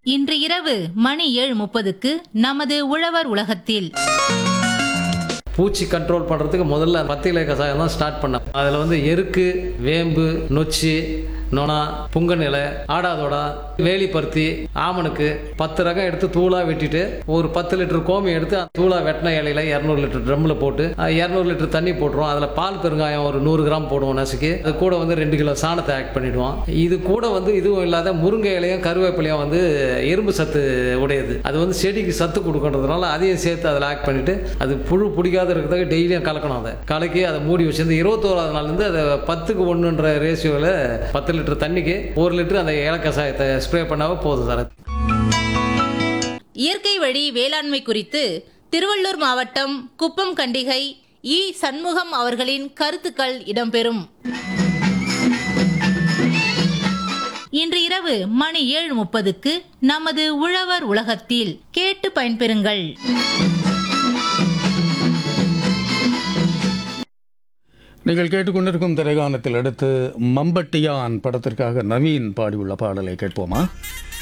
இன்று இரவு மணி ஏழு முப்பதுக்கு நமது உழவர் உலகத்தில் பூச்சி கண்ட்ரோல் பண்ணுறதுக்கு முதல்ல பத்து இலை கசாயம் தான் ஸ்டார்ட் பண்ணேன் அதில் வந்து எருக்கு வேம்பு நொச்சி நொணா புங்க நிலை ஆடாதோடா வேலி பருத்தி ஆமணுக்கு பத்து ரகம் எடுத்து தூளாக வெட்டிட்டு ஒரு பத்து லிட்டர் கோமி எடுத்து தூளாக வெட்டின இலையில இரநூறு லிட்டர் ட்ரம்மில் போட்டு இரநூறு லிட்டர் தண்ணி போட்டுருவோம் அதில் பால் பெருங்காயம் ஒரு நூறு கிராம் போடுவோம் நசுக்கி அது கூட வந்து ரெண்டு கிலோ சாணத்தை ஆட் பண்ணிடுவோம் இது கூட வந்து இதுவும் இல்லாத முருங்கை இலையும் கருவேப்பிலையும் வந்து இரும்பு சத்து உடையது அது வந்து செடிக்கு சத்து கொடுக்கறதுனால அதையும் சேர்த்து அதில் ஆட் பண்ணிட்டு அது புழு பிடிக்காத இருக்கிறதுக்கு டெய்லியும் கலக்கணும் அதை கலக்கி அதை மூடி வச்சிருந்து இருபத்தோராது நாள்லேருந்து அதை பத்துக்கு ஒன்றுன்ற ரேஷியோவில் பத்து லிட்டர் தண்ணிக்கு ஒரு லிட்டர் அந்த ஏலக்கசாயத்தை ஸ்ப்ரே பண்ணாவே போதும் சார் இயற்கை வழி வேளாண்மை குறித்து திருவள்ளூர் மாவட்டம் குப்பம் கண்டிகை இ சண்முகம் அவர்களின் கருத்துக்கள் இடம்பெறும் இன்று இரவு மணி ஏழு முப்பதுக்கு நமது உழவர் உலகத்தில் கேட்டு பயன்பெறுங்கள் நீங்கள் கேட்டுக்கொண்டிருக்கும் திரைகானத்தில் அடுத்து மம்பட்டியான் படத்திற்காக நவீன் பாடியுள்ள பாடலை கேட்போமா